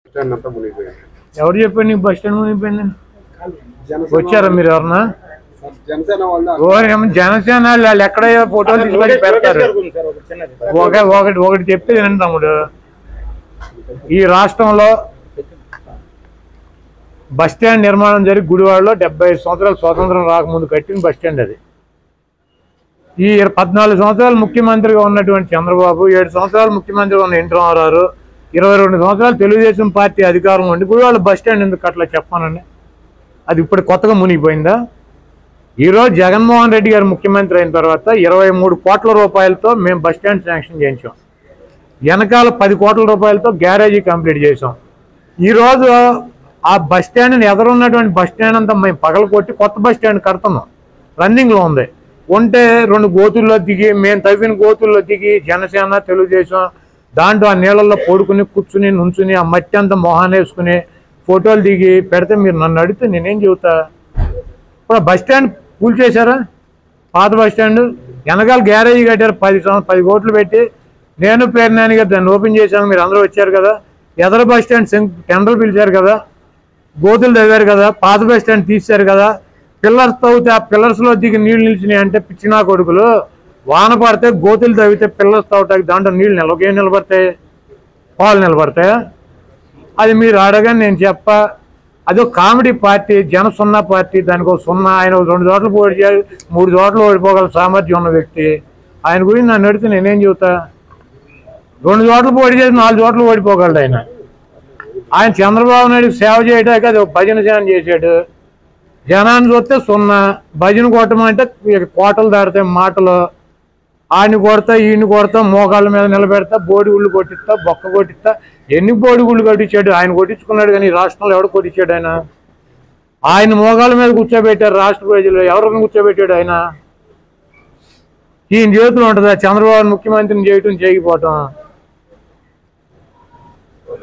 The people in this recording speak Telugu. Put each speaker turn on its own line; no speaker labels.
స్టాండ్ అంతా మునిగిపోయింది
ఎవరు చెప్పారు నీకు బస్ స్టాండ్ మునిగిపోయింది
జనసేన
వచ్చారా మీరు ఎవరన్నా
జనసేన వాళ్ళు
ఓరేమో జనసేన వాళ్ళు వాళ్ళు ఎక్కడ ఫోటోలు తీసుకొని పెడతారు ఒక ఒకటి ఒకటి చెప్తే వినండి తమ్ముడు ఈ రాష్ట్రంలో బస్ స్టాండ్ నిర్మాణం జరిగి గుడివాడలో డెబ్బై ఐదు సంవత్సరాలు స్వాతంత్రం రాకముందు కట్టిన బస్ స్టాండ్ అది ఈ ఇర- పద్నాలుగు సంవత్సరాలు ముఖ్యమంత్రిగా ఉన్నటువంటి చంద్రబాబు ఏడు సంవత్సరాలు ముఖ్యమంత్రిగా ఉన్న ఎన్టీ రామారావు ఇరవై రెండు సంవత్సరాలు తెలుగుదేశం పార్టీ అధికారం ఉండి గుడివాడ బస్ స్టాండ్ ఎందుకు అట్లా చెప్పానండి అది ఇప్పుడు కొత్తగా మునిగిపోయిందా ఈరోజు జగన్మోహన్ రెడ్డి గారు ముఖ్యమంత్రి అయిన తర్వాత ఇరవై మూడు కోట్ల రూపాయలతో మేము బస్ స్టాండ్ శాంక్షన్ చేయించాం వెనకాల పది కోట్ల రూపాయలతో గ్యారేజీ కంప్లీట్ చేసాం ఈరోజు ఆ బస్ స్టాండ్ని ఎదురున్నటువంటి బస్ స్టాండ్ అంతా మేము పగల కొట్టి కొత్త బస్ స్టాండ్ కడుతున్నాం రన్నింగ్లో ఉంది ఉంటే రెండు గోతుల్లో దిగి మేము తవ్విన గోతుల్లో దిగి జనసేన తెలుగుదేశం దాంట్లో ఆ నీళ్ళల్లో పడుకుని కూర్చుని నుంచుని ఆ మట్టి అంతా మొహాన్ని వేసుకుని ఫోటోలు దిగి పెడితే మీరు నన్ను అడిగితే నేనేం చెబుతా ఇప్పుడు ఆ బస్ స్టాండ్ కూల్ చేశారా పాత బస్ స్టాండ్ వెనకాల గ్యారేజీ కట్టారు పది సంవత్సరం పది కోట్లు పెట్టి నేను పేరునాని గారు దాన్ని ఓపెన్ చేశాను మీరు అందరూ వచ్చారు కదా ఎదర బస్ స్టాండ్ సెం- టెండర్ పిలిచారు కదా గోతులు తవ్వారు కదా పాత బస్ స్టాండ్ తీశారు కదా పిల్లర్స్ తవ్వితే ఆ పిల్లర్స్ లో దిగి నీళ్లు నిలిచినాయి అంటే పిచ్చినా కొడుకులు వాన పడితే గోతులు తవ్వితే పిల్లర్స్ తవ్వటానికి దాంట్లో నీళ్లు నిలవకేం నిలబడతాయి పాలు నిలబడతాయా అది మీరు అడగని నేను చెప్ప అదో కామెడీ పార్టీ జన సున్నా పార్టీ దానికి ఒక సున్నా ఆయన ఒక రెండు చోట్ల పోటీ చేయాలి మూడు చోట్ల ఓడిపోగల సామర్థ్యం ఉన్న వ్యక్తి ఆయన గురించి నన్ను అడిగితే నేనేం చెబుతా రెండు చోట్ల పోటీ చేసి నాలుగు చోట్ల ఓడిపోగలడు ఆయన ఆయన చంద్రబాబు నాయుడు సేవ చేయడానికి అది ఒక భజన సేన చేశాడు జనాన్ని చూస్తే సున్నా భజన కొట్టమంటే ఇక కోటలు దాడతాయి మాటలు ఆడిని కొడతా ఈయన్ని కొడతా మోకాళ్ళ మీద నిలబెడతా బోడి గుళ్ళు కొట్టిస్తా బొక్క కొట్టిస్తా ఎన్ని బోడి గుళ్ళు కొట్టించాడు ఆయన కొట్టించుకున్నాడు కానీ ఈ రాష్ట్రంలో ఎవడు కొట్టించాడు ఆయన ఆయన మోకాళ్ళ మీద కూర్చోబెట్టారు రాష్ట్ర ప్రజలు ఎవరిని కూర్చోబెట్టాడు ఆయన ఈయన చేతిలో ఉంటుందా చంద్రబాబు ముఖ్యమంత్రిని చేయటం చేయకపోవటం